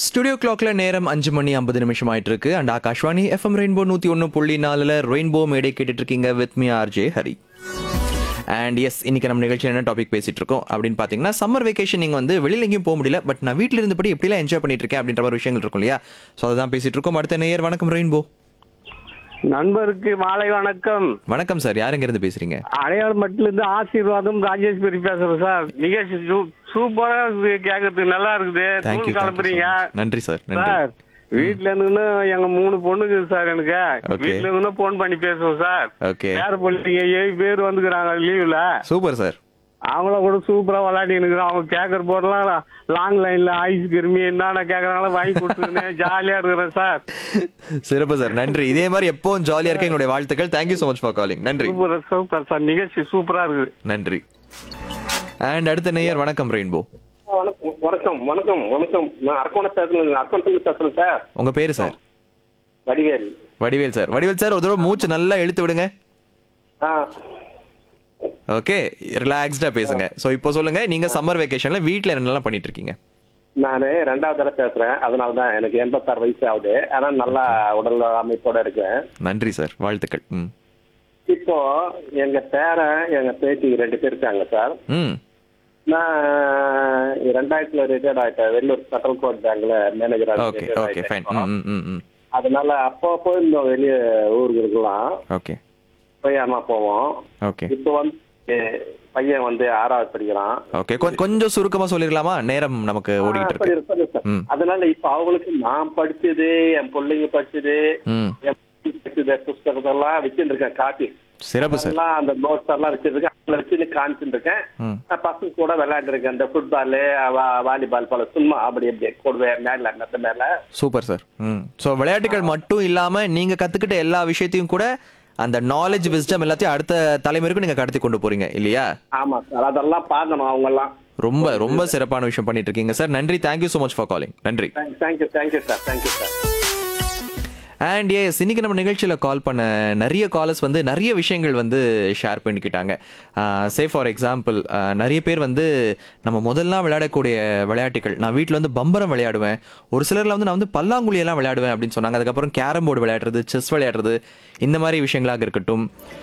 Studio கிளாக்ல நேரம் அஞ்சு மணி ஐம்பது நிமிஷம் ஆயிட்டு இருக்கு அண்ட் ஆகாஷ்வாணி எஃப்எம் ரெயின்போ நூத்தி ஒன்று புள்ளி நாலுல ரெயின்போ மேடை கேட்டுட்டு இருக்கீங்க with me RJ Hari and yes இன்னைக்கு நம்ம நிகழ்ச்சியில் என்ன டாபிக் பேசிட்டு இருக்கோம் அப்படின்னு பார்த்தீங்கன்னா சம்மர் வெக்கேஷன் நீங்கள் வந்து வெளியில எங்கேயும் போக முடியல பட் நான் வீட்டில் இருந்தபடி எப்படிலாம் என்ஜாய் பண்ணிட்டு இருக்கேன் அப்படின்ற மாதிரி விஷயங்கள் இருக்கும் இல்லையா ஸோ அதான் பேசிட்டு இருக்கோம் அடுத்த நேயர் வணக்கம் ரெயின்போ நண்பருக்கு மாலை வணக்கம் வணக்கம் சார் யார் இருந்து பேசுறீங்க அடையாளமட்டில இருந்து ஆசீர்வாதம் ராஜேஸ்வரி பேசுறேன் சார் நிகழ்ச்சி சூ- சூப்பரா இருக்குது கேட்கறதுக்கு நல்லா இருக்குது தேங்க்யூ தூள் கிளம்புறீங்க நன்றி சார் நன்றி சார் வீட்ல இருந்துன்னு எங்க மூணு பொண்ணுங்க சார் எனக்கு Okay. வீட்ல இருந்து போன் பண்ணி பேசுவோம் சார் ஓகே வேற பிள்ளைங்க ஏழு பேர் வந்துக்கிறாங்க லீவ்ல சூப்பர் சார் அவங்கள கூட சூப்பரா விளையாடி இருக்கிறோம் அவங்க கேட்கற போதெல்லாம் லாங் லைன்ல ஐஸ் கிருமி என்னென்ன கேட்கறாங்களோ வாங்கி கொடுத்துருங்க ஜாலியா இருக்கிறேன் சார் சிறப்பு சார் நன்றி இதே மாதிரி எப்பவும் ஜாலியா இருக்க எங்களுடைய வாழ்த்துக்கள் thank you so much for calling நன்றி சூப்பர் சூப்பர் சார் நிகழ்ச்சி சூப்பரா இருக்குது நன்றி அண்ட் அடுத்த நேயர் வணக்கம் ரெயின்போ வணக்கம் வணக்கம் வணக்கம் வணக்கம் நான் அரக்கோணம் பேசுறேன் அரக்கோணத்துல பேசுறேன் சார் உங்க பேரு sir Vadivel Vadivel sir Vadivel sir ஒரு தடவை மூச்சு நல்லா இழுத்து விடுங்க ஆ ஓகே ரிலாக்ஸ்டா பேசுங்க சோ இப்போ சொல்லுங்க நீங்க சம்மர் வெக்கேஷன்ல வீட்ல என்னெல்லாம் பண்ணிட்டு இருக்கீங்க நான் ரெண்டாவது தடவை பேசுறேன் அதனால தான் எனக்கு எண்பத்தாறு வயசு ஆகுது ஆனா நல்லா உடல் அமைப்போட இருக்கேன் நன்றி சார் வாழ்த்துக்கள் ம் இப்போ எங்க பேரன் எங்க பேத்தி ரெண்டு பேர் இருக்காங்க சார் ம் நான் ரெண்டாயிரத்துல ரிட்டையர்ட் ஆயிட்டேன் வெள்ளூர் சென்ட்ரல் கோர்ட் பேங்க்ல மேனேஜரா ஓகே ஓகே ஃபைன் ம் ம் ம் ம் அதனால அப்போ போயிருந்தோம் வெளியே ஊர்களுக்கெல்லாம் ஓகே போய் அம்மா போவோம் ஓகே இப்போ வந்து என் பையன் வந்து ஆறாவது படிக்கிறான் ஓகே கொஞ்சம் சுருக்கமா சொல்லிடலாமா நேரம் நமக்கு ஓடிட்டு சரி, இருக்கு சரி, சரி. ம். அதனால இப்ப அவங்களுக்கு நான் படிச்சது என் பிள்ளைங்க படிச்சது ம் என் பிள்ளை படிச்சது புஸ்தகத்தெல்லாம் வச்சுட்டு இருக்கேன் காப்பி சிறப்பு சார் அதெல்லாம் அந்த நோட்ஸ் எல்லாம் வச்சிருக்கேன் அதுல வச்சு காமிச்சுட்டு இருக்கேன் ம் நான் பசங்க கூட விளையாண்டுருக்கேன் இந்த ஃபுட்பால் வாலிபால் போல சும்மா அப்படி அப்படி கூடுவே மேல மெத்த மேல சூப்பர் சார் ம் ஸோ விளையாட்டுகள் மட்டும் இல்லாம நீங்க கத்துக்கிட்ட எல்லா விஷயத்தையும் கூட அந்த நாலேஜ் விஸ்டம் எல்லாத்தையும் அடுத்த தலைமுறைக்கும் நீங்க கடத்தி கொண்டு போறீங்க இல்லையா ஆமா சார் அதெல்லாம் பார்க்கணும் அவங்க எல்லாம் ரொம்ப ரொம்ப சிறப்பான விஷயம் பண்ணிட்டு இருக்கீங்க சார் நன்றி thank you so much for calling நன்றி thank you thank you sir thank you sir and yes இன்னைக்கு நம்ம நிகழ்ச்சியில் கால் பண்ண நிறைய காலர்ஸ் வந்து நிறைய விஷயங்கள் வந்து ஷேர் பண்ணிக்கிட்டாங்க சே ஃபார் எக்ஸாம்பிள் நிறைய பேர் வந்து நம்ம முதல்லாம் விளையாடக்கூடிய விளையாட்டுகள் நான் வீட்டில் வந்து பம்பரம் விளையாடுவேன் ஒரு சிலர்ல வந்து நான் வந்து பல்லாங்குழி எல்லாம் விளையாடுவேன் அப்படின்னு சொன்னாங்க அதுக்கப்புறம் கேரம் போர்டு விளையாடுறது செஸ் விளையாடுறது இந்த மாதிரி விஷயங்களாக இருக்கட்டும்